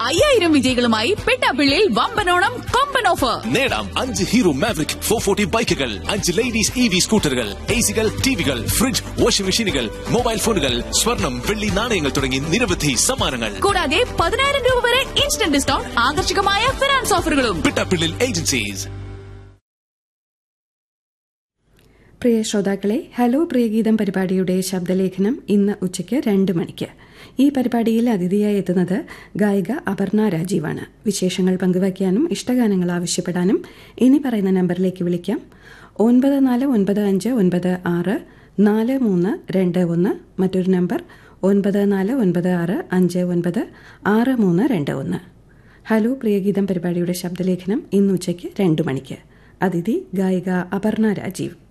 അയ്യായിരം വിജയികളുമായി പെട്ടാപ്പിള്ളിയിൽ വമ്പനോണം കൊമ്പൻ ഓഫർ നേടാം അഞ്ച് ഹീറോ മാവറിക് ഫോർ ഫോർട്ടി ബൈക്കുകൾ അഞ്ച് ലേഡീസ് ഇ വി സ്കൂട്ടറുകൾ എ സികൾ ടിവികൾ ഫ്രിഡ്ജ് വാഷിംഗ് മെഷീനുകൾ മൊബൈൽ ഫോണുകൾ സ്വർണം വെള്ളി നാണയങ്ങൾ തുടങ്ങി നിരവധി സമ്മാനങ്ങൾ കൂടാതെ പതിനായിരം രൂപ വരെ ഇൻസ്റ്റന്റ് ഡിസ്കൗണ്ട് ആകർഷകമായ ഫിനാൻസ് ഓഫറുകളും പിട്ടാപ്പിള്ളിൽ ഏജൻസീസ് പ്രിയ ശ്രോതാക്കളെ ഹലോ പ്രിയഗീതം പരിപാടിയുടെ ശബ്ദലേഖനം ഇന്ന് ഉച്ചയ്ക്ക് രണ്ട് മണിക്ക് ഈ പരിപാടിയിൽ അതിഥിയായി എത്തുന്നത് ഗായിക അപർണ രാജീവാണ് വിശേഷങ്ങൾ പങ്കുവയ്ക്കാനും ഇഷ്ടഗാനങ്ങൾ ആവശ്യപ്പെടാനും ഇനി പറയുന്ന നമ്പറിലേക്ക് വിളിക്കാം ഒൻപത് നാല് ഒൻപത് അഞ്ച് ഒൻപത് ആറ് നാല് മൂന്ന് രണ്ട് ഒന്ന് മറ്റൊരു നമ്പർ ഒൻപത് നാല് ഒൻപത് ആറ് അഞ്ച് ഒൻപത് ആറ് മൂന്ന് രണ്ട് ഒന്ന് ഹലോ പ്രിയഗീതം പരിപാടിയുടെ ശബ്ദലേഖനം ഇന്ന് ഉച്ചയ്ക്ക് രണ്ട് മണിക്ക് അതിഥി ഗായിക അപർണ രാജീവ്